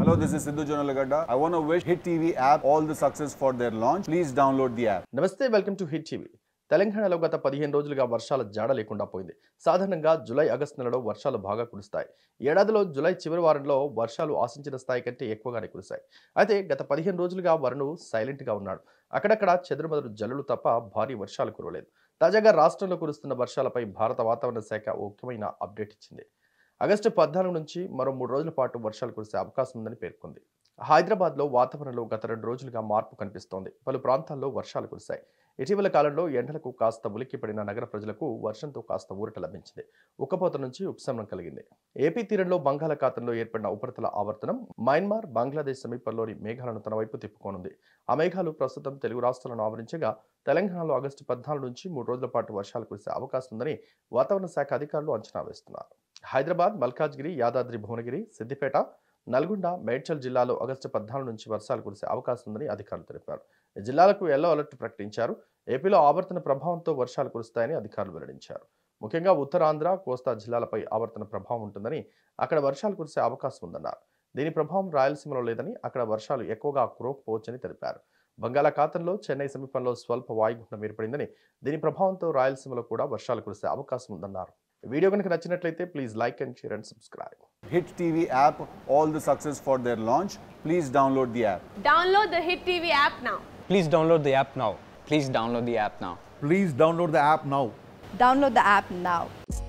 Hello, this is Sidhu Jonalagada. I want to wish Hit TV app all the success for their launch. Please download the app. నమస్తే welcome to Hit TV తెలంగాణలో గత పదిహేను రోజులుగా వర్షాల జాడ లేకుండా పోయింది సాధారణంగా జూలై ఆగస్టు నెలలో వర్షాలు బాగా కురుస్తాయి ఏడాదిలో జూలై చివరి వారంలో వర్షాలు ఆశించిన స్థాయి కంటే ఎక్కువగానే కురిశాయి అయితే గత పదిహేను రోజులుగా వరుణు సైలెంట్గా ఉన్నాడు అక్కడక్కడ చెదురుమదురు జల్లులు తప్ప భారీ వర్షాలు కురవలేదు తాజాగా రాష్ట్రంలో కురుస్తున్న వర్షాలపై భారత వాతావరణ శాఖ ఓ ముఖ్యమైన అప్డేట్ ఇచ్చింది ఆగస్టు పద్నాలుగు నుంచి మరో మూడు రోజుల పాటు వర్షాలు కురిసే అవకాశం ఉందని పేర్కొంది హైదరాబాద్లో వాతావరణంలో గత రెండు రోజులుగా మార్పు కనిపిస్తోంది పలు ప్రాంతాల్లో వర్షాలు కురిశాయి ఇటీవల కాలంలో ఎండలకు కాస్త ఉలిక్కిపడిన నగర ప్రజలకు వర్షంతో కాస్త ఊరట లభించింది ఉక్కపోత నుంచి ఉపశమనం కలిగింది ఏపీ తీరంలో బంగాళాఖాతంలో ఏర్పడిన ఉపరితల ఆవర్తనం మయన్మార్ బంగ్లాదేశ్ సమీపంలోని మేఘాలను తన వైపు తిప్పుకోనుంది ఆ మేఘాలు ప్రస్తుతం తెలుగు రాష్ట్రాలను ఆవరించగా తెలంగాణలో ఆగస్టు పద్నాలుగు నుంచి మూడు రోజుల పాటు వర్షాలు కురిసే అవకాశం ఉందని వాతావరణ శాఖ అధికారులు అంచనా వేస్తున్నారు హైదరాబాద్ మల్కాజ్గిరి యాదాద్రి భువనగిరి సిద్దిపేట నల్గొండ మేడ్చల్ జిల్లాలో ఆగస్టు పద్నాలుగు నుంచి వర్షాలు కురిసే అవకాశం ఉందని అధికారులు తెలిపారు ఈ జిల్లాలకు ఎల్లో అలర్ట్ ప్రకటించారు ఏపీలో ఆవర్తన ప్రభావంతో వర్షాలు కురుస్తాయని అధికారులు వెల్లడించారు ముఖ్యంగా ఉత్తరాంధ్ర కోస్తా జిల్లాలపై ఆవర్తన ప్రభావం ఉంటుందని అక్కడ వర్షాలు కురిసే అవకాశం ఉందన్నారు దీని ప్రభావం రాయలసీమలో లేదని అక్కడ వర్షాలు ఎక్కువగా కురవకపోవచ్చని తెలిపారు బంగాళాఖాతంలో చెన్నై సమీపంలో స్వల్ప వాయుగుండం ఏర్పడిందని దీని ప్రభావంతో రాయలసీమలో కూడా వర్షాలు కురిసే అవకాశం ఉందన్నారు ఈ వీడియో కనుక నచ్చినట్లయితే please like and share and subscribe Hit TV app all the success for their launch. Please download the app. Download the Hit TV app now. Please download the app now. Please download the app now. Please download the app now. Download the app now.